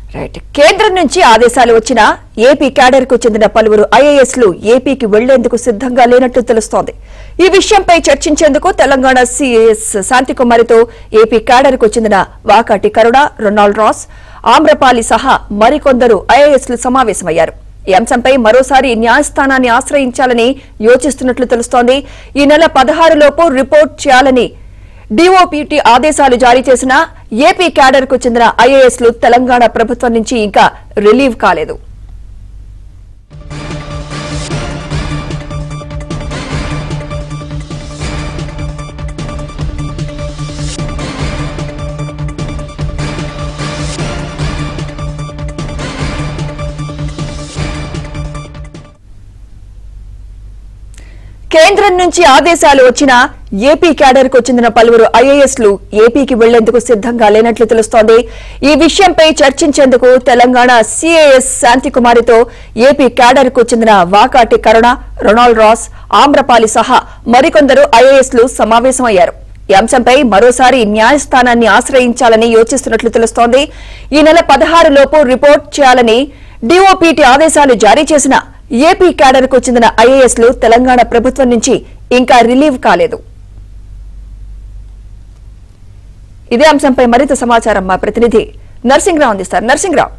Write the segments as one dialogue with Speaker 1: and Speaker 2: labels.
Speaker 1: Right కేంద్రం నుంచి ఆదేశాలు వచ్చినా ఏపీ క్యాడర్ కు చెందిన పలువురు ఐఏఎస్లు ఏపీకి వెళ్లేందుకు సిద్ధంగా లేనట్లు తెలుస్తోంది ఈ విషయంపై చర్చించేందుకు తెలంగాణ సీఎస్ శాంతికుమారితో ఏపీ క్యాడర్ కు చెందిన వాకాటి కరుణ రొనాల్డ్ రాస్ ఆమ్రపాలి సహా మరికొందరు ఐఏఎస్లు సమావేశమయ్యారు ఈ అంశంపై మరోసారి న్యాయస్థానాన్ని ఆశ్రయించాలని యోచిస్తున్నట్లు తెలుస్తోంది ఈ నెల పదహారులోపు రిపోర్ట్ చేయాలని డీఓపీటీ ఆదేశాలు జారీ చేసిన ఏపీ క్యాడర్ కు చెందిన ఐఏఎస్లు తెలంగాణ ప్రభుత్వం నుంచి ఇంకా రిలీవ్ కాలేదు కేంద్రం నుంచి ఆదేశాలు వచ్చినా ఏపీ క్యాడర్ కు చెందిన పలువురు ఐఏఎస్లు ఏపీకి వెళ్లేందుకు సిద్ధంగా లేనట్లు తెలుస్తోంది ఈ విషయంపై చర్చించేందుకు తెలంగాణ సీఏఎస్ శాంతికుమారితో ఏపీ క్యాడర్ కు చెందిన వాకాటి కరుణ రొనాల్డ్ రాస్ ఆమ్రపాలి సహా మరికొందరు ఐఏఎస్లు సమావేశమయ్యారు ఈ అంశంపై మరోసారి న్యాయస్థానాన్ని ఆశ్రయించాలని యోచిస్తున్నట్లు తెలుస్తోంది ఈ నెల పదహారు లోపు రిపోర్ట్ చేయాలని డీఓపీటీ ఆదేశాలు జారీ చేసిన ఏపీ క్యాడర్ కు చెందిన ఐఏఎస్లు తెలంగాణ ప్రభుత్వం నుంచి ఇంకా రిలీవ్ కాలేదు ఇదే అంశంపై మరింత సమాచారం మా ప్రతినిధి నర్సింగ్రావు అందిస్తారు Narsingrao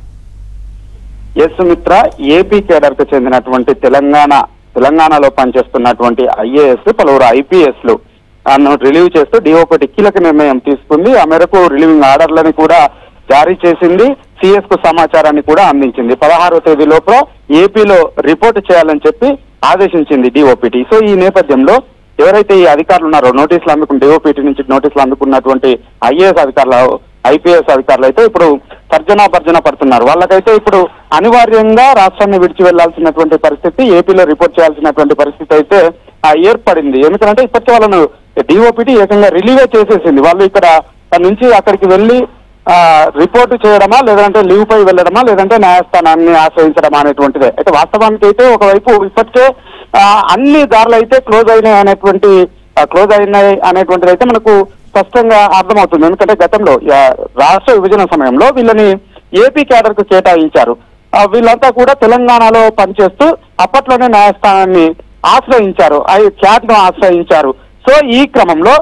Speaker 2: S Sumitra AP cadre కు చెందినటువంటి తెలంగాణ తెలంగాణలో పనిచేస్తున్నటువంటి ఐఏఎస్ పలువురు ఐపీఎస్ లు అను రిలీవ్ చేస్తూ డిఓపటి కీలక నిర్ణయం తీసుకుంది ఆ మేరకు రిలీవింగ్ ఆర్డర్లని కూడా జారీ చేసింది సిఎస్ కు సమాచారాన్ని కూడా అందించింది పదహారో తేదీ లోపల ఏపీలో రిపోర్ట్ చేయాలని చెప్పి ఆదేశించింది డిఓపిటి సో ఈ నేపథ్యంలో ఎవరైతే ఈ అధికారులు ఉన్నారో నోటీసులు అందుకున్న డిఓపిటి నుంచి నోటీసులు అందుకున్నటువంటి ఐఏఎస్ అధికారులు ఐపీఎస్ అధికారులు అయితే ఇప్పుడు తర్జన భర్జన పడుతున్నారు వాళ్ళకైతే ఇప్పుడు అనివార్యంగా రాష్ట్రాన్ని విడిచి వెళ్లాల్సినటువంటి పరిస్థితి ఏపీలో రిపోర్ట్ చేయాల్సినటువంటి పరిస్థితి అయితే ఆ, ఏర్పడింది ఎందుకంటే ఇప్పటికే వాళ్ళను డిఓపిటి ఏకంగా రిలీవే చేసేసింది వాళ్ళు ఇక్కడ నుంచి అక్కడికి వెళ్ళి ఆ, రిపోర్టు చేయడమా లేదంటే లీవ్ పై వెళ్ళడమా లేదంటే న్యాయస్థానాన్ని ఆశ్రయించడమా అనేటువంటిదే అయితే వాస్తవానికి అయితే ఒకవైపు ఇప్పటికే ఆ, అన్ని దారులు అయితే క్లోజ్ అయినాయి అనేటువంటి క్లోజ్ అయినాయి అనేటువంటిది అయితే మనకు స్పష్టంగా అర్థమవుతుంది ఎందుకంటే గతంలో ఆ, రాష్ట్ర విభజన సమయంలో వీళ్ళని ఏపీ క్యాడర్ కు కేటాయించారు ఆ, వీళ్ళంతా కూడా తెలంగాణలో పనిచేస్తూ అప్పట్లోనే న్యాయస్థానాన్ని ఆశ్రయించారు అవి క్యాట్ ను ఆశ్రయించారు సో ఈ క్రమంలో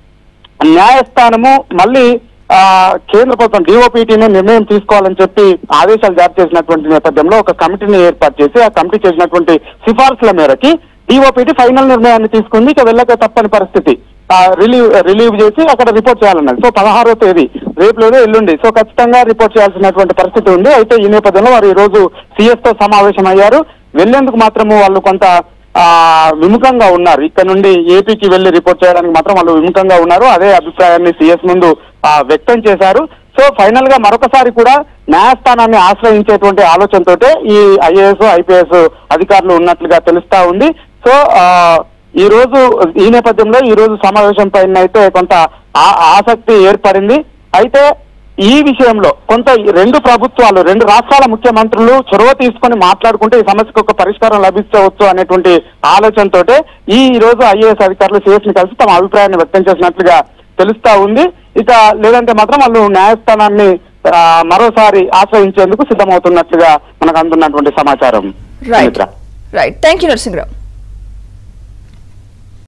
Speaker 2: న్యాయస్థానము మళ్ళీ ఆ, కేంద్ర ప్రభుత్వం డిఓపిటీని నిర్ణయం తీసుకోవాలని చెప్పి ఆదేశాలు జారీ చేసినటువంటి నేపథ్యంలో ఒక కమిటీని ఏర్పాటు చేసి ఆ కమిటీ చేసినటువంటి సిఫార్సుల మేరకి డిఓపిటి ఫైనల్ నిర్ణయాన్ని తీసుకుంది ఇక వెళ్ళక తప్పని పరిస్థితి ఆ, రిలీవ్ రిలీవ్ చేసి అక్కడ రిపోర్ట్ చేయాలన్నది సో పదహారో తేదీ రేపు లేదా ఎల్లుండి సో ఖచ్చితంగా రిపోర్ట్ చేయాల్సినటువంటి పరిస్థితి ఉంది అయితే ఈ నేపథ్యంలో వారు ఈ రోజు సిఎస్ తో సమావేశం అయ్యారు వెళ్లేందుకు మాత్రము వాళ్ళు కొంత ఆ విముఖంగా ఉన్నారు ఇక్కడ నుండి ఏపీకి వెళ్లి రిపోర్ట్ చేయడానికి మాత్రం వాళ్ళు విముఖంగా ఉన్నారు అదే అభిప్రాయాన్ని సిఎస్ ముందు ఆ, వ్యక్తం చేశారు సో ఫైనల్ గా మరొకసారి కూడా న్యాయస్థానాన్ని ఆశ్రయించేటువంటి ఆలోచనతోటే ఈ ఐఏఎస్ ఐపీఎస్ అధికారులు ఉన్నట్లుగా తెలుస్తా ఉంది సో ఆ, ఈ రోజు ఈ నేపథ్యంలో ఈ రోజు సమావేశం పైన అయితే కొంత ఆ- ఆసక్తి ఏర్పడింది అయితే ఈ విషయంలో కొంత ఈ రెండు ప్రభుత్వాలు రెండు రాష్ట్రాల ముఖ్యమంత్రులు చొరవ తీసుకొని మాట్లాడుకుంటే ఈ సమస్యకు ఒక పరిష్కారం లభించవచ్చు అనేటువంటి ఆలోచనతోటే ఈ రోజు ఐఏఎస్ అధికారులు సిఎస్ ని కలిసి తమ అభిప్రాయాన్ని వ్యక్తం చేసినట్లుగా తెలుస్తా ఉంది ఇక లేదంటే మాత్రం వాళ్ళు న్యాయస్థానాన్ని ఆ, మరోసారి ఆశ్రయించేందుకు సిద్ధమవుతున్నట్లుగా మనకు అందుతున్నటువంటి సమాచారం
Speaker 1: right
Speaker 2: Sumitra.
Speaker 1: Right thank you Narasimharao